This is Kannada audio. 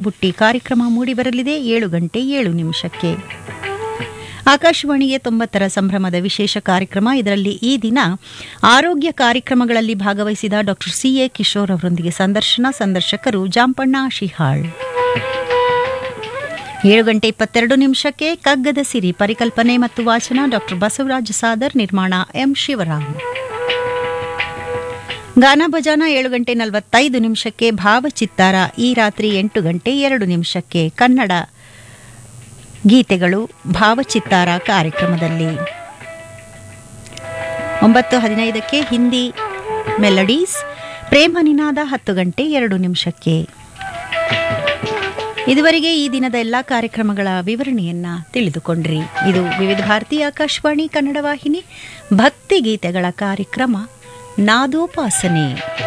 ಬುಟ್ಟಿ ಕಾರ್ಯಕ್ರಮ ಮೂಡಿಬರಲಿದೆ ಏಳು ಗಂಟೆ ಏಳು ನಿಮಿಷಕ್ಕೆ ಆಕಾಶವಾಣಿಗೆ ತೊಂಬತ್ತರ ಸಂಭ್ರಮದ ವಿಶೇಷ ಕಾರ್ಯಕ್ರಮ ಇದರಲ್ಲಿ ಈ ದಿನ ಆರೋಗ್ಯ ಕಾರ್ಯಕ್ರಮಗಳಲ್ಲಿ ಭಾಗವಹಿಸಿದ ಡಾಕ್ಟರ್ ಸಿಎ ಕಿಶೋರ್ ಅವರೊಂದಿಗೆ ಸಂದರ್ಶನ ಸಂದರ್ಶಕರು ಜಾಂಪಣ್ಣ ಶಿಹಾಳ್ ಏಳು ಗಂಟೆ ಇಪ್ಪತ್ತೆರಡು ನಿಮಿಷಕ್ಕೆ ಕಗ್ಗದ ಸಿರಿ ಪರಿಕಲ್ಪನೆ ಮತ್ತು ವಾಚನ ಡಾಕ್ಟರ್ ಬಸವರಾಜ ಸಾದರ್ ನಿರ್ಮಾಣ ಎಂ ಶಿವರಾಮ್ ಗಾನ ಭಜಾನ ಏಳು ಗಂಟೆ ನಲವತ್ತೈದು ನಿಮಿಷಕ್ಕೆ ಭಾವಚಿತ್ತಾರ ಈ ರಾತ್ರಿ ಎಂಟು ಗಂಟೆ ಎರಡು ನಿಮಿಷಕ್ಕೆ ಕನ್ನಡ ಗೀತೆಗಳು ಭಾವಚಿತ್ತಾರ ಕಾರ್ಯಕ್ರಮದಲ್ಲಿ ಒಂಬತ್ತು ಹದಿನೈದಕ್ಕೆ ಹಿಂದಿ ಮೆಲಡೀಸ್ ಪ್ರೇಮ ನಿನಾದ ಹತ್ತು ಗಂಟೆ ಎರಡು ನಿಮಿಷಕ್ಕೆ ಇದುವರೆಗೆ ಈ ದಿನದ ಎಲ್ಲ ಕಾರ್ಯಕ್ರಮಗಳ ವಿವರಣೆಯನ್ನ ತಿಳಿದುಕೊಂಡ್ರಿ ಇದು ವಿವಿಧ ಭಾರತಿ ಆಕಾಶವಾಣಿ ಕನ್ನಡ ವಾಹಿನಿ ಭಕ್ತಿ ಗೀತೆಗಳ ಕಾರ್ಯಕ್ರಮ ನಾದೋಪಾಸನೆ